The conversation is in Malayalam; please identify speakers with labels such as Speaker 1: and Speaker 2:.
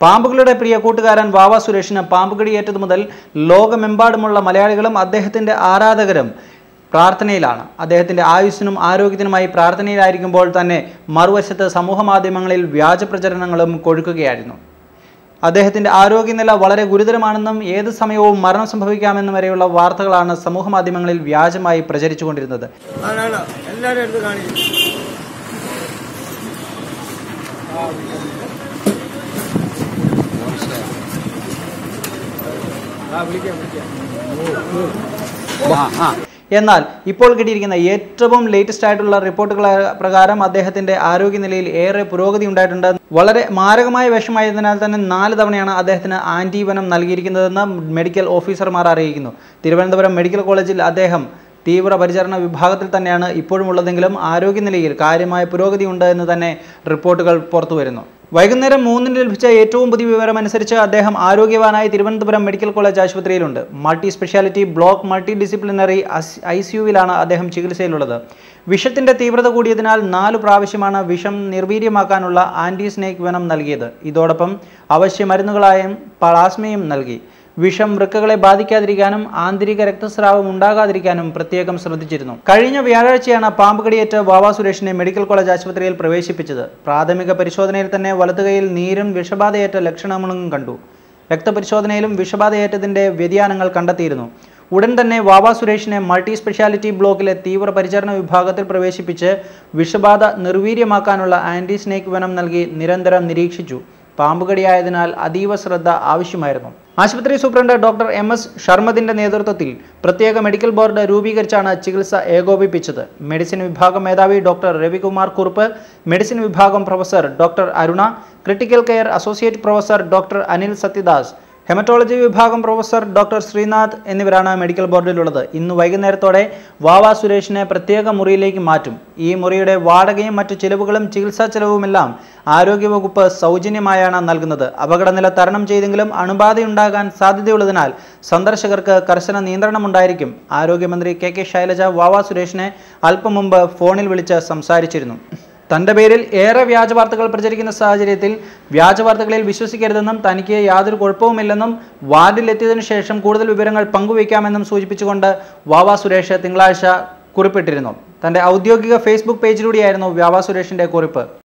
Speaker 1: പാമ്പുകളുടെ പ്രിയ കൂട്ടുകാരൻ വാവ സുരേഷിന് പാമ്പുകടിയേറ്റതു മുതൽ ലോകമെമ്പാടുമുള്ള മലയാളികളും അദ്ദേഹത്തിന്റെ ആരാധകരും പ്രാർത്ഥനയിലാണ് അദ്ദേഹത്തിന്റെ ആയുസ്സിനും ആരോഗ്യത്തിനുമായി പ്രാർത്ഥനയിലായിരിക്കുമ്പോൾ തന്നെ മറുവശത്ത് സമൂഹ മാധ്യമങ്ങളിൽ വ്യാജ പ്രചരണങ്ങളും കൊഴുക്കുകയായിരുന്നു അദ്ദേഹത്തിന്റെ ആരോഗ്യനില വളരെ ഗുരുതരമാണെന്നും ഏത് സമയവും മരണം സംഭവിക്കാമെന്നും വരെയുള്ള വാർത്തകളാണ് സമൂഹ മാധ്യമങ്ങളിൽ വ്യാജമായി പ്രചരിച്ചുകൊണ്ടിരുന്നത്
Speaker 2: ആണാണ് എല്ലാവരും എടുത്ത് കാണിക്കും ആ വിളിക്കാം വിളിക്കാം
Speaker 1: എന്നാൽ ഇപ്പോൾ കിട്ടിയിരിക്കുന്ന ഏറ്റവും ലേറ്റസ്റ്റ് ആയിട്ടുള്ള റിപ്പോർട്ടുകൾ പ്രകാരം അദ്ദേഹത്തിന്റെ ആരോഗ്യനിലയിൽ ഏറെ പുരോഗതി ഉണ്ടായിട്ടുണ്ട് വളരെ മാരകമായ വിഷമായതിനാൽ തന്നെ നാല് തവണയാണ് അദ്ദേഹത്തിന് ആന്റിവനം നൽകിയിരിക്കുന്നതെന്ന് മെഡിക്കൽ ഓഫീസർമാർ അറിയിക്കുന്നു തിരുവനന്തപുരം മെഡിക്കൽ കോളേജിൽ അദ്ദേഹം തീവ്ര പരിചരണ വിഭാഗത്തിൽ തന്നെയാണ് ഇപ്പോഴും ഉള്ളതെങ്കിലും ആരോഗ്യനിലയിൽ കാര്യമായ പുരോഗതി ഉണ്ട് എന്ന് തന്നെ റിപ്പോർട്ടുകൾ പുറത്തുവരുന്നു വൈകുന്നേരം മൂന്നിന് ലഭിച്ച ഏറ്റവും പുതിയ വിവരം അനുസരിച്ച് അദ്ദേഹം ആരോഗ്യവാനായി തിരുവനന്തപുരം മെഡിക്കൽ കോളേജ് ആശുപത്രിയിലുണ്ട് multi speciality block multi disciplinary ഐ സിയുവിലാണ് അദ്ദേഹം ചികിത്സയിലുള്ളത് വിഷത്തിന്റെ തീവ്രത കൂടിയതിനാൽ നാലു പ്രാവശ്യമാണ് വിഷം നിർവീര്യമാക്കാനുള്ള ആന്റി സ്നേക്ക് വെനം നൽകിയത് ഇതോടൊപ്പം അവശ്യ മരുന്നുകളായും പ്ലാസ്മയും നൽകി വിഷം വൃക്കകളെ ബാധിക്കാതിരിക്കാനും ആന്തരിക രക്തസ്രാവം ഉണ്ടാകാതിരിക്കാനും പ്രത്യേകം ശ്രദ്ധിച്ചിരുന്നു കഴിഞ്ഞ വ്യാഴാഴ്ചയാണ് പാമ്പ് കടിയേറ്റ് വാവ സുരേഷിനെ മെഡിക്കൽ കോളേജ് ആശുപത്രിയിൽ പ്രവേശിപ്പിച്ചത് പ്രാഥമിക പരിശോധനയിൽ തന്നെ വലതുകൈയിൽ നീരും വിഷബാധയേറ്റ ലക്ഷണങ്ങളും കണ്ടു രക്തപരിശോധനയിലും വിഷബാധയേറ്റതിന്റെ വ്യതിയാനങ്ങൾ കണ്ടെത്തിയിരുന്നു ഉടൻ തന്നെ വാവ സുരേഷിനെ മൾട്ടി സ്പെഷ്യാലിറ്റി ബ്ലോക്കിലെ തീവ്ര പരിചരണ വിഭാഗത്തിൽ പ്രവേശിപ്പിച്ച് വിഷബാധ നിർവീര്യമാക്കാനുള്ള ആന്റി സ്നേക്ക് വനം നൽകി നിരന്തരം നിരീക്ഷിച്ചു പാമ്പുകടിയായതിനാൽ അതീവ ശ്രദ്ധ ആവശ്യമായിരുന്നു ആശുപത്രി സൂപ്രണ്ട് ഡോക്ടർ എം എസ് ഷർമദിന്റെ നേതൃത്വത്തിൽ പ്രത്യേക മെഡിക്കൽ ബോർഡ് രൂപീകരിച്ചാണ് ചികിത്സ ഏകോപിപ്പിച്ചത് മെഡിസിൻ വിഭാഗം മേധാവി ഡോക്ടർ രവികുമാർ കുറുപ്പ് മെഡിസിൻ വിഭാഗം professor doctor Aruna critical care associate professor doctor Anil Sathyadas haematology വിഭാഗം പ്രൊഫസർ ഡോക്ടർ ശ്രീനാഥ് എന്നിവരാണ് മെഡിക്കൽ ബോർഡിലുള്ളത് ഇന്ന് വൈകുന്നേരത്തോടെ വാവ സുരേഷിനെ പ്രത്യേക മുറിയിലേക്ക് മാറ്റും ഈ മുറിയുടെ വാടകയും മറ്റു ചിലവുകളും ചികിത്സാ ചെലവുമെല്ലാം ആരോഗ്യവകുപ്പ് സൗജന്യമായാണ് നൽകുന്നത് അപകടനില തരണം ചെയ്തെങ്കിലും അണുബാധയുണ്ടാകാൻ സാധ്യതയുള്ളതിനാൽ സന്ദർശകർക്ക് കർശന നിയന്ത്രണമുണ്ടായിരിക്കും ആരോഗ്യമന്ത്രി കെ കെ ശൈലജ വാവ സുരേഷിനെ അല്പം മുമ്പ് ഫോണിൽ വിളിച്ച് സംസാരിച്ചിരുന്നു തന്റെ പേരിൽ ഏറെ വ്യാജ വാർത്തകൾ പ്രചരിക്കുന്ന സാഹചര്യത്തിൽ വ്യാജ വാർത്തകളിൽ വിശ്വസിക്കരുതെന്നും തനിക്ക് യാതൊരു കുഴപ്പവുമില്ലെന്നും വാർഡിലെത്തിയതിനു ശേഷം കൂടുതൽ വിവരങ്ങൾ പങ്കുവയ്ക്കാമെന്നും സൂചിപ്പിച്ചുകൊണ്ട് വാവ സുരേഷ് തിങ്കളാഴ്ച കുറിപ്പിട്ടിരുന്നു തന്റെ ഔദ്യോഗിക ഫേസ്ബുക്ക് പേജിലൂടെയായിരുന്നു വാവ സുരേഷിന്റെ കുറിപ്പ്